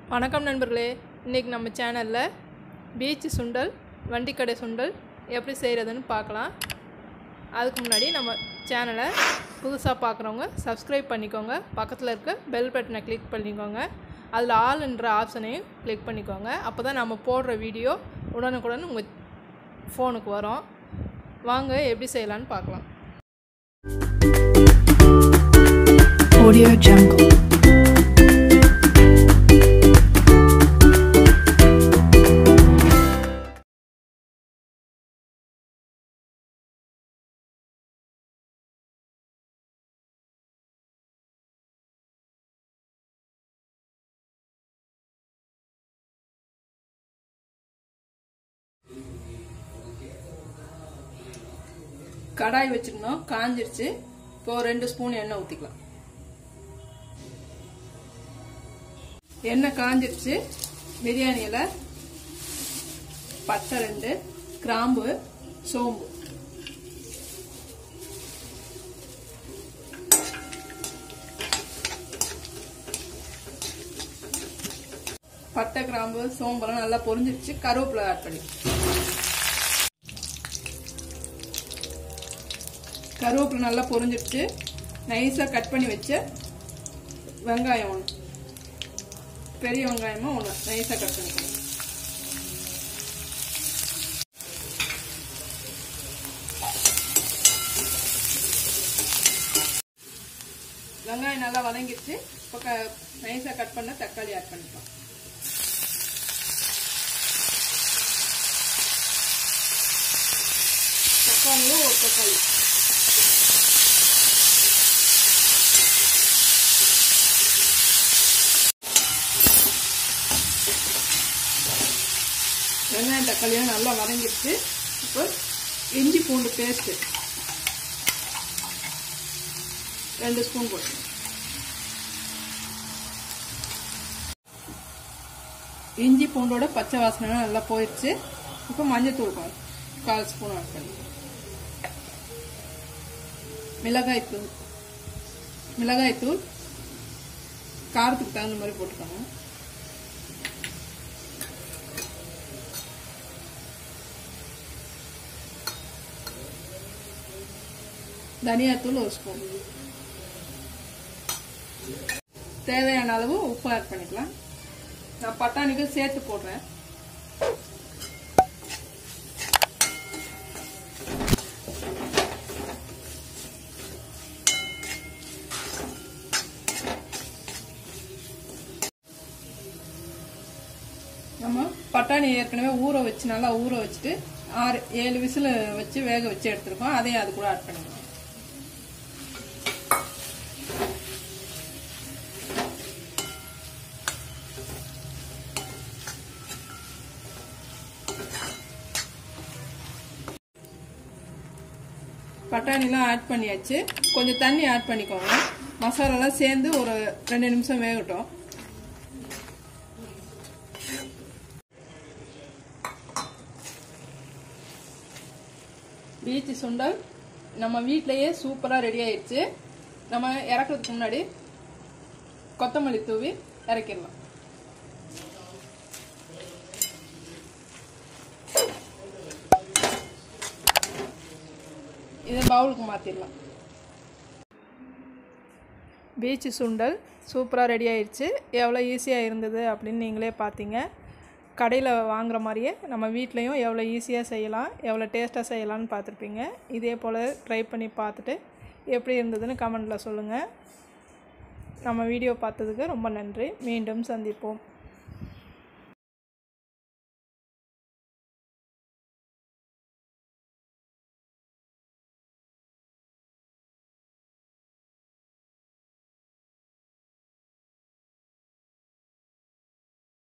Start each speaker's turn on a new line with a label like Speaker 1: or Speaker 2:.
Speaker 1: வணக்கம் நண்பர்களே இன்றைக்கி நம்ம சேனலில் பீச் சுண்டல் வண்டிக்கடை சுண்டல் எப்படி செய்கிறதுன்னு பார்க்கலாம் அதுக்கு முன்னாடி நம்ம சேனலை புதுசாக பார்க்குறவங்க சப்ஸ்கிரைப் பண்ணிக்கோங்க பக்கத்தில் இருக்க பெல் பட்டனை கிளிக் பண்ணிக்கோங்க அதில் ஆல்ன்ற ஆப்ஷனையும் கிளிக் பண்ணிக்கோங்க அப்போ தான் நம்ம போடுற வீடியோ உடனுக்குடன் உங்கள் ஃபோனுக்கு வரும் வாங்க எப்படி செய்யலான்னு பார்க்கலாம்
Speaker 2: Audio Jungle.
Speaker 1: கடாய் வச்சுருந்தோம் காஞ்சிருச்சு இப்போ ரெண்டு ஸ்பூன் எண்ணெய் ஊற்றிக்கலாம் எண்ணெய் காஞ்சிருச்சு பிரியாணியில் பட்டை ரெண்டு கிராம்பு சோம்பு பட்டை கிராம்பு சோம்பெல்லாம் நல்லா பொரிஞ்சிருச்சு கருவேப்பிலை ஆட் பண்ணி கருவேப்பிலை நல்லா பொரிஞ்சிருச்சு நைஸாக கட் பண்ணி வச்ச வெங்காயம் ஒன்று பெரிய வெங்காயமாக ஒன்று நைஸாக கட் பண்ணிக்கணும் வெங்காயம் நல்லா வதங்கிடுச்சு இப்போ க நைஸாக கட் பண்ண தக்காளி ஆட் பண்ணிக்கலாம் தக்காளியும் ஒரு தக்காளி வெங்காயம் தக்காளியும் நல்லா வதங்கிடுச்சு இப்போ இஞ்சி பூண்டு பேஸ்ட்டு ரெண்டு ஸ்பூன் போட்டு இஞ்சி பூண்டோட பச்சை வாசனை நல்லா போயிடுச்சு இப்போ மஞ்சள் தூள் கால் ஸ்பூன் ஆட் பண்ணி மிளகாய் தூள் மிளகாய் தூள் காரத்துக்கு தகுந்த மாதிரி போட்டுக்கோங்க தனியாத்தூள் ஒரு ஸ்பூன் தேவையான அளவு உப்பு ஆட் பண்ணிக்கலாம் நான் பட்டாணிக்கு சேர்த்து போடுறேன் நம்ம பட்டாணி ஏற்கனவே ஊற வச்சு நல்லா ஊற வச்சுட்டு ஆறு ஏழு விசில் வச்சு வேக வச்சு எடுத்துருக்கோம் அதையும் அது கூட ஆட் பண்ணிக்கலாம் பட்டாணிலாம் ஆட் பண்ணியாச்சு கொஞ்சம் தண்ணி ஆட் பண்ணிக்கோங்க மசாலாலாம் சேர்ந்து ஒரு ரெண்டு நிமிஷம் வேகட்டும் பீச் சுண்டல் நம்ம வீட்டிலையே சூப்பராக ரெடி ஆயிடுச்சு நம்ம இறக்குறதுக்கு முன்னாடி கொத்தமல்லி தூவி இறக்கிடலாம் இதை பவுலுக்கு மாற்றிடலாம் பீச் சுண்டல் சூப்பராக ரெடி ஆயிடுச்சு எவ்வளோ ஈஸியாக இருந்தது அப்படின்னு நீங்களே பார்த்தீங்க கடையில் வாங்குற மாதிரியே நம்ம வீட்லேயும் எவ்வளோ ஈஸியாக செய்யலாம் எவ்வளோ டேஸ்ட்டாக செய்யலாம்னு பார்த்துருப்பீங்க இதே போல் ட்ரை பண்ணி பார்த்துட்டு எப்படி இருந்ததுன்னு கமெண்டில் சொல்லுங்கள் நம்ம வீடியோ பார்த்ததுக்கு ரொம்ப நன்றி மீண்டும் சந்திப்போம்